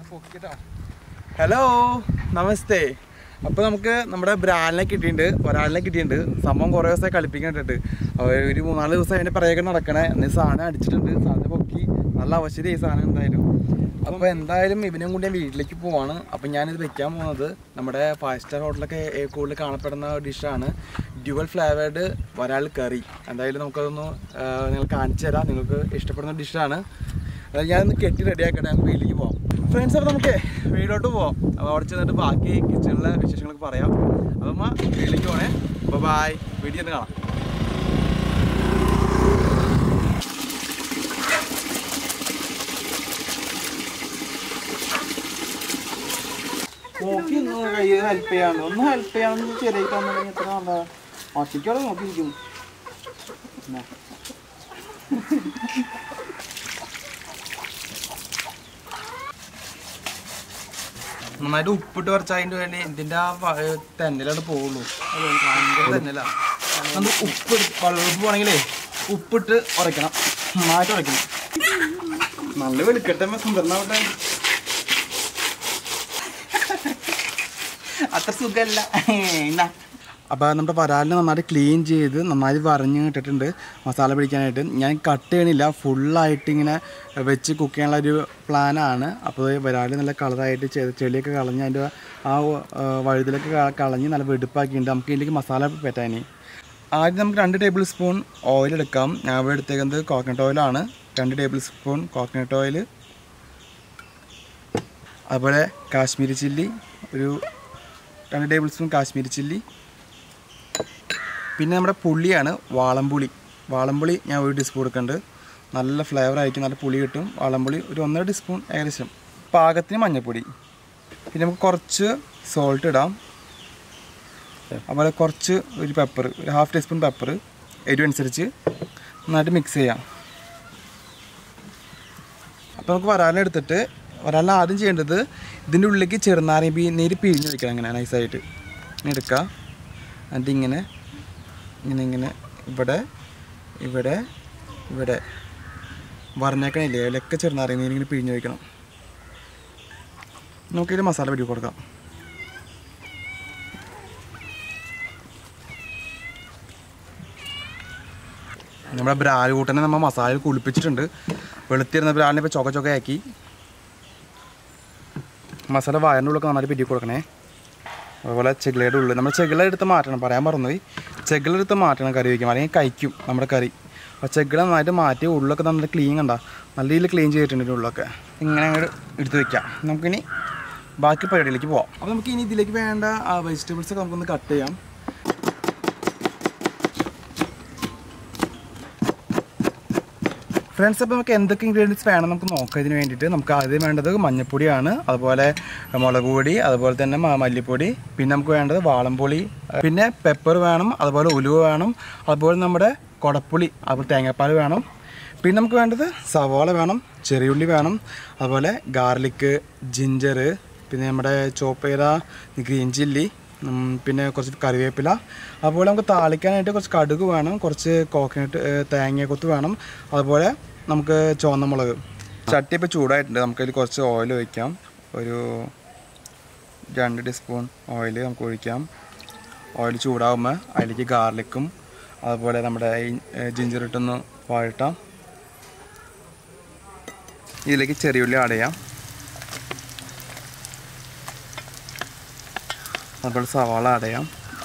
പൊക്കിട്ടാ hello നമസ്തേ അപ്പോൾ നമുക്ക് നമ്മുടെ ബ്രാലിനെ കിട്ടിയിട്ടുണ്ട് ഒരാളിനെ കിട്ടിയിട്ടുണ്ട് സംഭവം കുറേ ദിവസമായി കളിപ്പിക്കാൻ ഇട്ടിട്ട് ഒരു മൂന്നാല് ദിവസം അതിൻ്റെ പിറകെ നടക്കണേ എന്ന് സാധനം അടിച്ചിട്ടുണ്ട് സാധനം പൊക്കി നല്ല അവശരി ഈ സാധനം എന്തായാലും അപ്പോൾ എന്തായാലും ഇവനും കൂടി ഞാൻ വീട്ടിലേക്ക് പോവാണ് അപ്പോൾ ഞാനിത് വെക്കാൻ പോകുന്നത് നമ്മുടെ ഫൈവ് സ്റ്റാർ ഹോട്ടലൊക്കെ ഏ- കൂടുതൽ കാണപ്പെടുന്ന ഡിഷാണ് ഡ്യുവൽ ഫ്ലേവേർഡ് വരാൾ കറി എന്തായാലും നമുക്കതൊന്ന് ആ, നിങ്ങൾ കാണിച്ചു തരാം നിങ്ങൾക്ക് ഇഷ്ടപ്പെടുന്ന ഡിഷാണ് അത് ഞാനൊന്ന് കെട്ടി റെഡിയാക്കട്ടെ നമുക്ക് വീട്ടിലേക്ക് പോവാം ഫ്രണ്ട്സ് അപ്പോൾ നമുക്ക് വീട്ടിലോട്ട് പോവാം അപ്പോൾ അവിടെ ചെന്നിട്ട് ബാക്കി കിച്ചണിലെ വിശേഷങ്ങളൊക്കെ പറയാം അപ്പം അമ്മ വീട്ടിലേക്ക് പോണേ അപ്പോൾ ബായ് വീട്ടിൽ ചെന്ന് കാണാം നോക്കി കൈ ഹെൽപ്പ് ചെയ്യാണ്ട് ഒന്ന് ഹെൽപ്പ് ചെയ്യാമെന്ന് ശരിയായി തന്നിട്ടുണ്ടെങ്കിൽ എത്ര നല്ല ഒറ്റയ്ക്കോടെ നോക്കിയിരിക്കും പിന്നെ നന്നായിട്ട് ഉപ്പിട്ട് കുറച്ച് അതിൻ്റെ വേണ്ടി ഇതിൻ്റെ ആ വ- ഏ, തെന്നലാണ് പോവുള്ളൂ ഭയങ്കര തെന്നല നമുക്ക് ഉപ്പ് വെള്ളം പോകണമെങ്കിലേ ഉപ്പിട്ട് ഉറയ്ക്കണം നന്നായിട്ട് ഉറയ്ക്കണം നല്ല വെളുക്കട്ടെ സുന്ദരനാവട്ടെ അത്ര സുഖമല്ല എന്നാ അപ്പോൾ നമ്മുടെ വരാലിനെ നന്നായിട്ട് ക്ലീൻ ചെയ്ത് നന്നായിട്ട് വരഞ്ഞ് ഇട്ടിട്ടുണ്ട് മസാല പിടിക്കാനായിട്ട് ഞാൻ കട്ട് ചെയ്യണില്ല ഫുള്ളായിട്ട് ഇങ്ങനെ വെച്ച് കുക്ക് ചെയ്യാനുള്ള ഒരു പ്ലാനാണ് അപ്പോൾ വരാൽ നല്ല കളറായിട്ട് ചെയ്ത് ചെളിയൊക്കെ കളഞ്ഞ് അതിൻ്റെ ആ ആ, വഴുതിലൊക്കെ ക- കളഞ്ഞ് നല്ല വെടുപ്പാക്കിയിട്ടുണ്ട് നമുക്ക് ഇതിലേക്ക് മസാല പറ്റാൻ ആദ്യം നമുക്ക് രണ്ട് ടേബിൾ സ്പൂൺ ഓയിൽ എടുക്കാം ഞാൻ ഇവിടെ എടുത്തേക്കുന്നത് കോക്കനട്ട് ഓയിലാണ് രണ്ട് ടേബിൾ സ്പൂൺ കോക്കനട്ട് ഓയിൽ അതുപോലെ കാശ്മീരി ചില്ലി ഒരു രണ്ട് ടേബിൾ സ്പൂൺ കാശ്മീരി ചില്ലി പിന്നെ നമ്മുടെ പുളിയാണ് വാളംപുളി വാളംപുളി ഞാൻ ഒരു ടീസ്പൂൺ എടുക്കുന്നുണ്ട് നല്ല ഫ്ലേവർ ആയിരിക്കും നല്ല പുളി കിട്ടും വാളംപുളി ഒരു ഒന്നര ടീസ്പൂൺ ഏകദേശം പാകത്തിന് മഞ്ഞൾപ്പൊടി പിന്നെ നമുക്ക് കുറച്ച് സോൾട്ട് ഇടാം അതുപോലെ കുറച്ച് ഒരു പെപ്പർ ഒരു ഹാഫ് ടീസ്പൂൺ പെപ്പർ എരിവ് അനുസരിച്ച് നന്നായിട്ട് മിക്സ് ചെയ്യാം അപ്പോൾ നമുക്ക് വരാലിനെ എടുത്തിട്ട് വരാലിനെ ആദ്യം ചെയ്യേണ്ടത് ഇതിൻ്റെ ഉള്ളിലേക്ക് ചെറുനാരങ്ങ പി നീര് പിഴിഞ്ഞ് വയ്ക്കണം അങ്ങനെ നൈസായിട്ട് ഇങ്ങനെ എടുക്കുക എന്നിട്ട് ഇങ്ങനെ ഇങ്ങനെ ഇങ്ങനെ ഇവിടെ ഇവിടെ ഇവിടെ വറഞ്ഞേക്കണില്ലേ അതിലൊക്കെ ചെറുനാരങ്ങ നീര് ഇങ്ങനെ പിഴിഞ്ഞ് വയ്ക്കണം നമുക്കിതിൽ മസാല പിടി കൊടുക്കാം നമ്മുടെ ബ്രാല് കൂട്ടനെ നമ്മൾ മസാല കുളിപ്പിച്ചിട്ടുണ്ട് വെളുത്തിരുന്ന ബ്രാലിനെ ഇപ്പോൾ ചൊക ചൊകയാക്കി മസാല വയറിൻ്റെ ഉള്ളൊക്കെ നന്നായിട്ട് പിരി കൊടുക്കണേ അതുപോലെ ചെകിളയുടെ ഉള്ളിൽ നമ്മൾ ചെകിള എടുത്ത് മാറ്റണം പറയാൻ മറന്നുപോയി ചെകിള എടുത്ത് മാറ്റണം കറി വയ്ക്കും അല്ലെങ്കിൽ കഴിക്കും നമ്മുടെ കറി അപ്പോൾ ചെകിള നന്നായിട്ട് മാറ്റി ഉള്ളൊക്കെ നന്നായിട്ട് ക്ലീൻ കണ്ട നല്ല രീതിയിൽ ക്ലീൻ ചെയ്തിട്ടുണ്ട് ഇതിൻ്റെ ഉള്ളൊക്കെ ഇങ്ങനെ അങ്ങോട്ട് എടുത്ത് വെക്കാം നമുക്കിനി ബാക്കി പരിപാടിയിലേക്ക് പോവാം അപ്പോൾ നമുക്ക് ഇനി ഇതിലേക്ക് വേണ്ട വെജിറ്റബിൾസ് ഒക്കെ നമുക്കൊന്ന് കട്ട് ചെയ്യാം ഫ്രണ്ട്സ് അപ്പോൾ നമുക്ക് എന്തൊക്കെ ഇൻഗ്രീഡിയൻസ് വേണം നമുക്ക് നോക്കാം ഇതിന് വേണ്ടിയിട്ട് നമുക്ക് ആദ്യം വേണ്ടത് മഞ്ഞപ്പൊടിയാണ് അതുപോലെ മുളക് പൊടി അതുപോലെ തന്നെ മ- മല്ലിപ്പൊടി പിന്നെ നമുക്ക് വേണ്ടത് വാളംപൊളി പിന്നെ പെപ്പർ വേണം അതുപോലെ ഉലുവ വേണം അതുപോലെ നമ്മുടെ കുടപ്പുളി അതുപോലെ തേങ്ങാപ്പാൽ വേണം പിന്നെ നമുക്ക് വേണ്ടത് സവാള വേണം ചെറിയുള്ളി വേണം അതുപോലെ ഗാർലിക്ക് ജിഞ്ചർ പിന്നെ നമ്മുടെ ചോപ്പ് ചെയ്ത ഗ്രീൻ ചില്ലി ഉം, പിന്നെ കുറച്ച് കറിവേപ്പില അതുപോലെ നമുക്ക് താളിക്കാനായിട്ട് കുറച്ച് കടുക് വേണം കുറച്ച് കോക്കനട്ട് തേങ്ങയൊക്കെ വേണം അതുപോലെ നമുക്ക് ചുവന്ന മുളക് ചട്ടി ഇപ്പോൾ ചൂടായിട്ടുണ്ട് നമുക്കതിൽ കുറച്ച് ഓയിൽ ഒഴിക്കാം ഒരു രണ്ട് ടീസ്പൂൺ ഓയിൽ നമുക്ക് ഒഴിക്കാം ഓയിൽ ചൂടാകുമ്പോൾ അതിലേക്ക് ഗാർലിക്കും അതുപോലെ നമ്മുടെ ഈ ജിഞ്ചർ ഇട്ടൊന്ന് വഴട്ടാം ഇതിലേക്ക് ചെറിയുള്ളി ആഡ് ചെയ്യാം അതുപോലെ സവാള ആഡ് ചെയ്യാം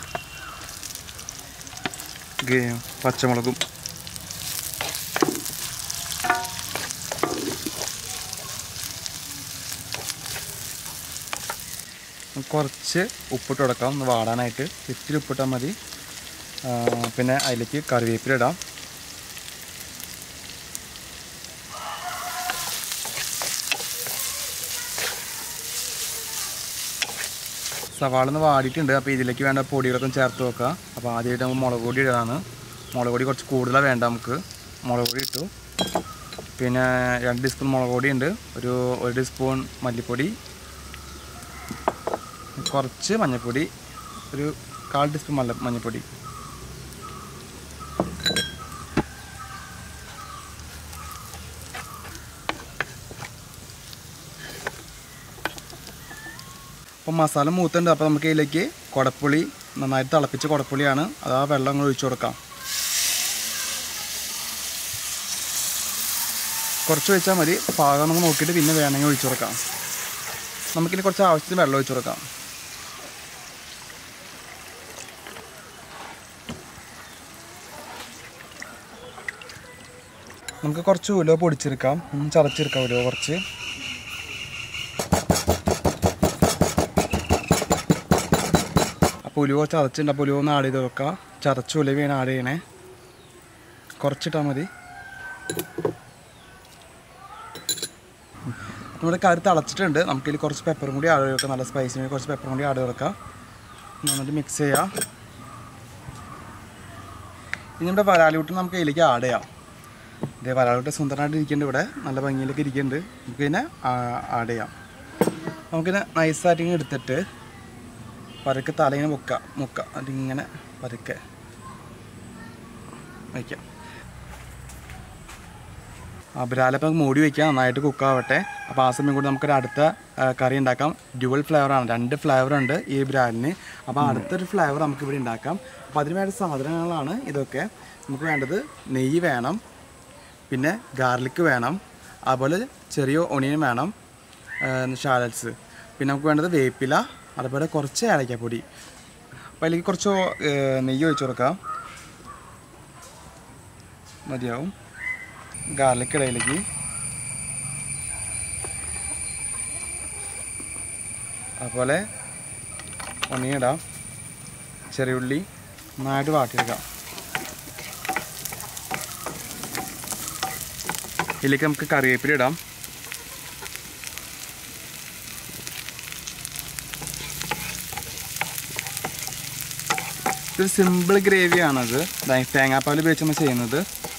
ഗ- പച്ചമുളകും കുറച്ച് ഉപ്പിട്ട് കൊടുക്കാം ഒന്ന് വാടാനായിട്ട് ഇത്തിരി ഉപ്പിട്ടാൽ മതി ആ, പിന്നെ അതിലേക്ക് കറിവേപ്പില ഇടാം സവാള ഒന്ന് വാടിയിട്ടുണ്ട് അപ്പോൾ ഇതിലേക്ക് വേണ്ട പൊടികളൊക്കെ ഒന്ന് ചേർത്ത് വെക്കുക അപ്പോൾ ആദ്യമായിട്ട് നമ്മൾ മുളക് പൊടി ഇടാണ് മുളക് പൊടി കുറച്ച് കൂടുതലാണ് വേണ്ട നമുക്ക് മുളക് പൊടി ഇട്ടു പിന്നെ രണ്ട് ടീസ്പൂൺ മുളക് പൊടി ഉണ്ട് ഒരു ഒരു ടീസ്പൂൺ മല്ലിപ്പൊടി കുറച്ച് മഞ്ഞൾപ്പൊടി ഒരു കാൽ ടീസ്പൂൺ മല്ല മഞ്ഞൾപ്പൊടി അപ്പോൾ മസാല മൂത്തുണ്ട് അപ്പോൾ നമുക്ക് ഇതിലേക്ക് കുടപ്പുളി നന്നായിട്ട് തിളപ്പിച്ച കുടപ്പുളിയാണ് അത് ആ വെള്ളം അങ്ങ് ഒഴിച്ചു കൊടുക്കാം കുറച്ച് ഒഴിച്ചാൽ മതി പാകം നമുക്ക് നോക്കിയിട്ട് പിന്നെ വേണമെങ്കിൽ ഒഴിച്ചു കൊടുക്കാം നമുക്കിനി കുറച്ച് ആവശ്യത്തിന് വെള്ളം ഒഴിച്ചു കൊടുക്കാം നമുക്ക് കുറച്ച് ഉലുവ പൊടിച്ചെടുക്കാം ഉം, ചതച്ചെടുക്കാം ഉലുവ കുറച്ച് അപ്പോൾ ഉലുവ ചതച്ചിട്ടുണ്ട് അപ്പോൾ ഉലുവ ഒന്ന് ആഡ് ചെയ്ത് വെക്കാം ചതച്ച ഉലുവയാണ് ആഡ് ചെയ്യണേ കുറച്ചിട്ടാൽ മതി നമ്മുടെ കറി തിളച്ചിട്ടുണ്ട് നമുക്കിതിൽ കുറച്ച് പെപ്പറും കൂടി ആഡ് വെക്കാം നല്ല സ്പൈസിന് വേണ്ടി കുറച്ച് പെപ്പറും കൂടി ആഡ് വെക്കാം നന്നായിട്ട് മിക്സ് ചെയ്യാം ഇനി നമ്മുടെ വരാലൂട്ട് നമുക്ക് ഇതിലേക്ക് ആഡ് ചെയ്യാം ഇതേ വരാലൂട്ട് സുന്ദരമായിട്ട് ഇരിക്കുന്നുണ്ട് ഇവിടെ നല്ല ഭംഗിയിലൊക്കെ ഇരിക്കുന്നുണ്ട് നമുക്ക് ഇതിനെ ആഡ് ചെയ്യാം നമുക്കിതിനെ നൈസായിട്ട് ഇങ്ങനെ എടുത്തിട്ട് പതുക്കെ തലയിങ്ങനെ മുക്ക മുക്ക അതിങ്ങനെ പതുക്കെ വയ്ക്കാം ആ ബ്രാലപ്പം മൂടി വയ്ക്കാം നന്നായിട്ട് കുക്കാവട്ടെ അപ്പോൾ ആ സമയം കൂടി നമുക്കൊരു അടുത്ത ആ, കറി ഉണ്ടാക്കാം ഡ്യുവൽ ഫ്ലേവറാണ് രണ്ട് ഫ്ലേവർ ഉണ്ട് ഈ ബ്രാലിന് അപ്പോൾ അടുത്തൊരു ഫ്ലേവർ നമുക്ക് ഇവിടെ ഉണ്ടാക്കാം അപ്പോൾ അതിന് വേണ്ട സാധനങ്ങളാണ് ഇതൊക്കെ നമുക്ക് വേണ്ടത് നെയ്യ് വേണം പിന്നെ ഗാർലിക്ക് വേണം അതുപോലെ ചെറിയ ഒണിയൻ വേണം ഷാലറ്റ്സ് പിന്നെ നമുക്ക് വേണ്ടത് വേപ്പില അതുപോലെ കുറച്ച് ഏലക്കപ്പൊടി അപ്പോൾ അതിലേക്ക് കുറച്ച് ഏ, നെയ്യ് ഒഴിച്ച് കൊടുക്കാം മതിയാവും ഗാർലിക് ഇടയിലേക്ക് അതുപോലെ ഒണിയൻ ഇടാം ചെറിയ ഉള്ളി നന്നായിട്ട് വാട്ടിയെടുക്കാം ഇതിലേക്ക് നമുക്ക് കറിവേപ്പില ഇടാം ഇതൊരു സിമ്പിൾ ഗ്രേവിയാണത് തേങ്ങാപ്പാൽ ഉപയോഗിച്ച് നമ്മൾ ചെയ്യുന്നത്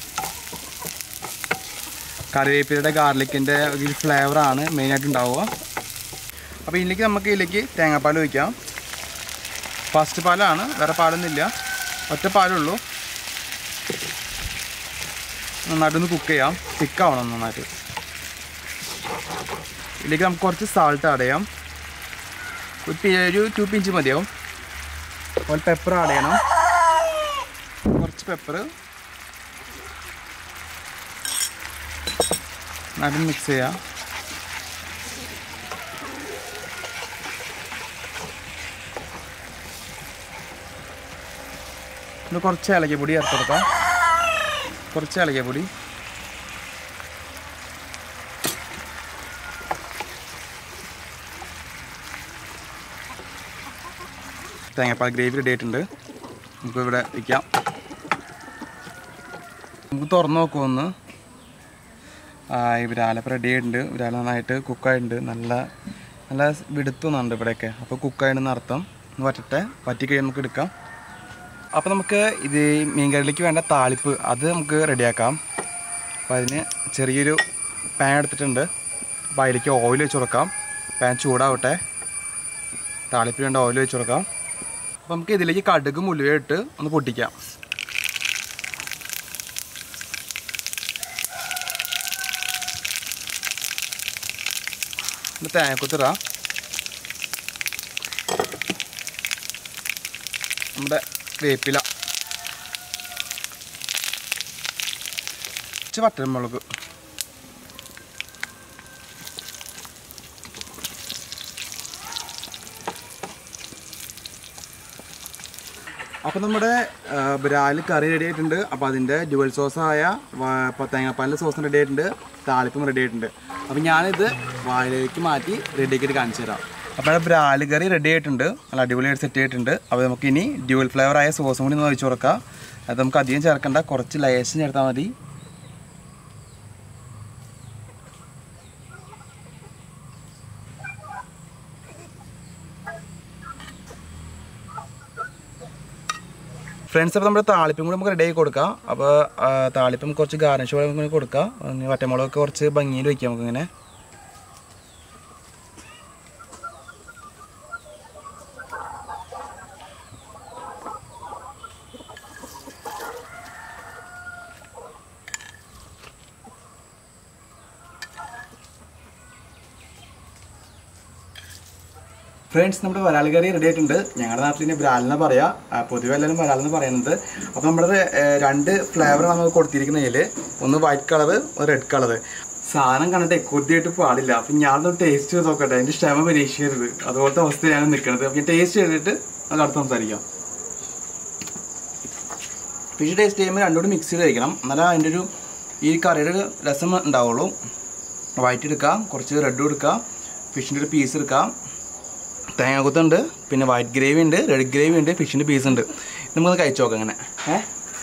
കറിവേപ്പിലയുടെ ഗാർലിക്കിൻ്റെ ഒരു ഫ്ലേവറാണ് മെയിനായിട്ട് ഉണ്ടാവുക അപ്പോൾ ഇതിലേക്ക് നമുക്ക് ഇതിലേക്ക് തേങ്ങാപ്പാൽ ഒഴിക്കാം ഫസ്റ്റ് പാലാണ് വേറെ പാലൊന്നുമില്ല ഒറ്റ പാലുള്ളൂ നന്നായിട്ടൊന്ന് കുക്ക് ചെയ്യാം തിക്കാവണം നന്നായിട്ട് ഇതിലേക്ക് നമുക്ക് കുറച്ച് സാൾട്ട് ആഡ് ചെയ്യാം ഒരു പി- ഒരു ടു പിഞ്ച് മതിയാവും അതുപോലെ പെപ്പർ ആഡ് ചെയ്യണം കുറച്ച് പെപ്പർ നന്നായിട്ട് മിക്സ് ചെയ്യാം ഇത് കുറച്ച് ഇലക്കപ്പൊടി ചേർത്ത് കൊടുക്കാം കുറച്ച് ഇലക്കപ്പൊടി തേങ്ങാപ്പാൽ ഗ്രേവി റെഡി ആയിട്ടുണ്ട് നമുക്ക് ഇവിടെ വയ്ക്കാം നമുക്ക് തുറന്ന് നോക്കുമെന്ന് ഇവരാലപ്പം റെഡി ആയിട്ടുണ്ട് ഇവരാല നന്നായിട്ട് കുക്കായിട്ടുണ്ട് നല്ല നല്ല വിടുത്തുന്നുണ്ട് ഇവിടെയൊക്കെ അപ്പോൾ കുക്കായിട്ടെന്ന് അർത്ഥം ഒന്ന് വറ്റട്ടെ വറ്റി കഴിഞ്ഞ് നമുക്ക് എടുക്കാം അപ്പോൾ നമുക്ക് ഇത് മീൻകറിയിലേക്ക് വേണ്ട താളിപ്പ് അത് നമുക്ക് റെഡിയാക്കാം അപ്പോൾ അതിന് ചെറിയൊരു പാൻ എടുത്തിട്ടുണ്ട് അപ്പോൾ അതിലേക്ക് ഓയിൽ വെച്ച് കൊടുക്കാം പാൻ ചൂടാവട്ടെ താളിപ്പിന് വേണ്ട ഓയിൽ വെച്ച് കൊടുക്കാം അപ്പോൾ നമുക്ക് ഇതിലേക്ക് കടുകും ഉലുവയും ഇട്ട് ഒന്ന് പൊട്ടിക്കാം ഒന്ന് തേങ്ങക്കുത്തിറ നമ്മുടെ വേപ്പില കുറച്ച് വറ്റൽമുളക് അപ്പോൾ നമ്മുടെ ആ, ബ്രാല് കറി റെഡി ആയിട്ടുണ്ട് അപ്പോൾ അതിൻ്റെ ഡ്യുവൽ സോസായ തേങ്ങാപ്പാലിൻ്റെ സോസും റെഡി ആയിട്ടുണ്ട് താളിപ്പും റെഡി ആയിട്ടുണ്ട് അപ്പോൾ ഞാനിത് വായിലേക്ക് മാറ്റി റെഡിയാക്കിയിട്ട് കാണിച്ചു തരാം അപ്പോൾ നമ്മുടെ ബ്രാല് കറി റെഡി ആയിട്ടുണ്ട് നല്ല അടിപൊളിയായിട്ട് സെറ്റ് ചെയ്തിട്ടുണ്ട് അപ്പോൾ നമുക്ക് ഇനി ഡ്യുവൽ ഫ്ലേവർ ആയ സോസും കൂടി ഒന്ന് ഒഴിച്ചു കൊടുക്കാം അത് നമുക്ക് അധികം ചേർക്കണ്ട കുറച്ച് ലേശം ചേർത്താൽ മതി ഫ്രണ്ട്സ് അപ്പോൾ നമ്മുടെ താളിപ്പും കൂടി നമുക്ക് റെഡി ആക്കി കൊടുക്കാം അപ്പോൾ ആ, താളിപ്പം കുറച്ച് ഗാർണിഷ് പോലെ നമുക്ക് കൊടുക്കാം ഇനി വറ്റമുളകൊക്കെ കുറച്ച് ഭംഗിയിൽ വയ്ക്കാം നമുക്കിങ്ങനെ ഫ്രണ്ട്സ് നമ്മുടെ വരാൽ കറി റെഡി ആയിട്ടുണ്ട് ഞങ്ങളുടെ നാട്ടിൽ ഇനി ബ്രാലെന്ന് പറയാ ആ, പൊതുവെ എല്ലാവരും വരാലെന്ന് പറയുന്നത് അപ്പോൾ നമ്മുടെ ഏഹ്, രണ്ട് ഫ്ലേവർ നമുക്ക് കൊടുത്തിരിക്കുന്നതിൽ ഒന്ന് വൈറ്റ് കളർ ഒന്ന് റെഡ് കളർ സാധനം കണ്ടിട്ട് കൊതിയായിട്ട് പാടില്ല അപ്പം ഞാനൊന്ന് ടേസ്റ്റ് ചെയ്ത് നോക്കട്ടെ എൻ്റെ ക്ഷമ പരീക്ഷിക്കരുത് അതുപോലത്തെ അവസ്ഥയാണ് നിൽക്കുന്നത് അപ്പം ഞാൻ ടേസ്റ്റ് ചെയ്തിട്ട് നമുക്ക് അടുത്ത് സംസാരിക്കാം ഫിഷ് ടേസ്റ്റ് ചെയ്യുമ്പോൾ രണ്ടുകൂടി മിക്സ് ചെയ്ത് കഴിക്കണം എന്നാലേ അതിൻ്റെ ഒരു ഈ കറിയുടെ ഒരു രസം ഉണ്ടാവുള്ളൂ വൈറ്റ് എടുക്കാം കുറച്ച് റെഡ് എടുക്കാം ഫിഷിൻ്റെ ഒരു പീസ് എടുക്കാം തേങ്ങാക്കുത്തുണ്ട് പിന്നെ വൈറ്റ് ഗ്രേവി ഉണ്ട് റെഡ് ഗ്രേവി ഉണ്ട് ഫിഷിൻ്റെ പീസ് ഉണ്ട് ഇത് നമുക്കൊന്ന് കഴിച്ചു നോക്കാം അങ്ങനെ ഏ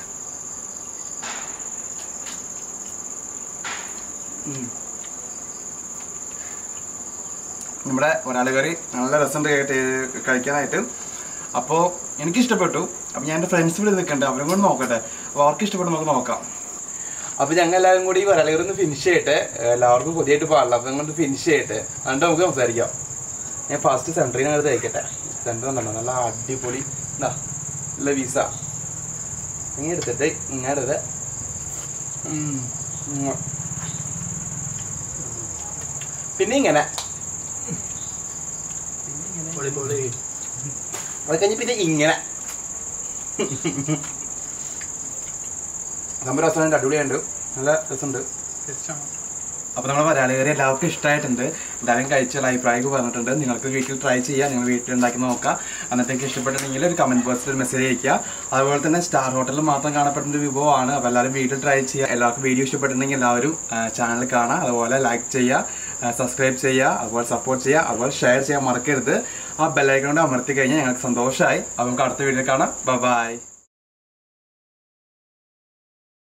ഉം. നമ്മുടെ ഒരാൾ കറി നല്ല രസമുണ്ട് കേട്ട് കഴിക്കാനായിട്ട് അപ്പോൾ എനിക്ക് ഇഷ്ടപ്പെട്ടു അപ്പോൾ ഞാൻ എൻ്റെ ഫ്രണ്ട്സ് ഇവിടെ നിൽക്കട്ടെ അവരും കൂടെ നോക്കട്ടെ അപ്പോൾ അവർക്ക് ഇഷ്ടപ്പെട്ടു നമുക്ക് നോക്കാം അപ്പോൾ ഞങ്ങൾ എല്ലാവരും കൂടി ഒരാൾ കറി ഒന്ന് ഫിനിഷ് ചെയ്യട്ടെ എല്ലാവർക്കും കൊതിയായിട്ട് പാടില്ല അപ്പോൾ ഞങ്ങൾ ഫിനിഷ് ചെയ്യട്ടെ എന്നിട്ട് നമുക്ക് സംസാരിക്കാം ഞാൻ ഫസ്റ്റ് സെൻറ്ററിൽ നിന്ന് തയ്ക്കട്ടെ സെൻറ്റർ ഉണ്ടല്ലോ നല്ല അടിപൊളി എന്താ നല്ല വിസ ഇങ്ങനെ എടുത്തിട്ട് ഇങ്ങനെ എടുത്ത് ഉം. ഉം. പിന്നെ ഇങ്ങനെ അത് കഴിഞ്ഞ് പിന്നെ ഇങ്ങനെ നമ്മുടെ രസമുണ്ട് അടിപൊളിയുണ്ട് നല്ല രസമുണ്ട് അപ്പോൾ നമ്മുടെ മലയാളി കറി എല്ലാവർക്കും ഇഷ്ടമായിട്ടുണ്ട് എല്ലാവരും കഴിച്ചുള്ള അഭിപ്രായമൊക്കെ പറഞ്ഞിട്ടുണ്ട് നിങ്ങൾക്ക് വീട്ടിൽ ട്രൈ ചെയ്യുക നിങ്ങൾ വീട്ടിൽ ഉണ്ടാക്കി നോക്കുക എന്നിട്ട് എനിക്ക് ഇഷ്ടപ്പെട്ടിട്ടുണ്ടെങ്കിൽ ഒരു കമന്റ് ബോക്സിൽ ഒരു മെസ്സേജ് അയക്കുക അതുപോലെ തന്നെ സ്റ്റാർ ഹോട്ടലിൽ മാത്രം കാണപ്പെടുന്ന ഒരു വിഭവമാണ് അപ്പോൾ എല്ലാവരും വീട്ടിൽ ട്രൈ ചെയ്യുക എല്ലാവർക്കും വീഡിയോ ഇഷ്ടപ്പെട്ടിട്ടുണ്ടെങ്കിൽ എല്ലാവരും ചാനൽ കാണുക അതുപോലെ ലൈക്ക് ചെയ്യുക സബ്സ്ക്രൈബ് ചെയ്യുക അതുപോലെ സപ്പോർട്ട് ചെയ്യുക അതുപോലെ ഷെയർ ചെയ്യാൻ മറക്കരുത് ആ ബെല്ലൈക്കണോട് അമർത്തി കഴിഞ്ഞാൽ ഞങ്ങൾക്ക് സന്തോഷമായി അപ്പോൾ നമുക്ക് അടുത്ത വീഡിയോ കാണാം ബൈ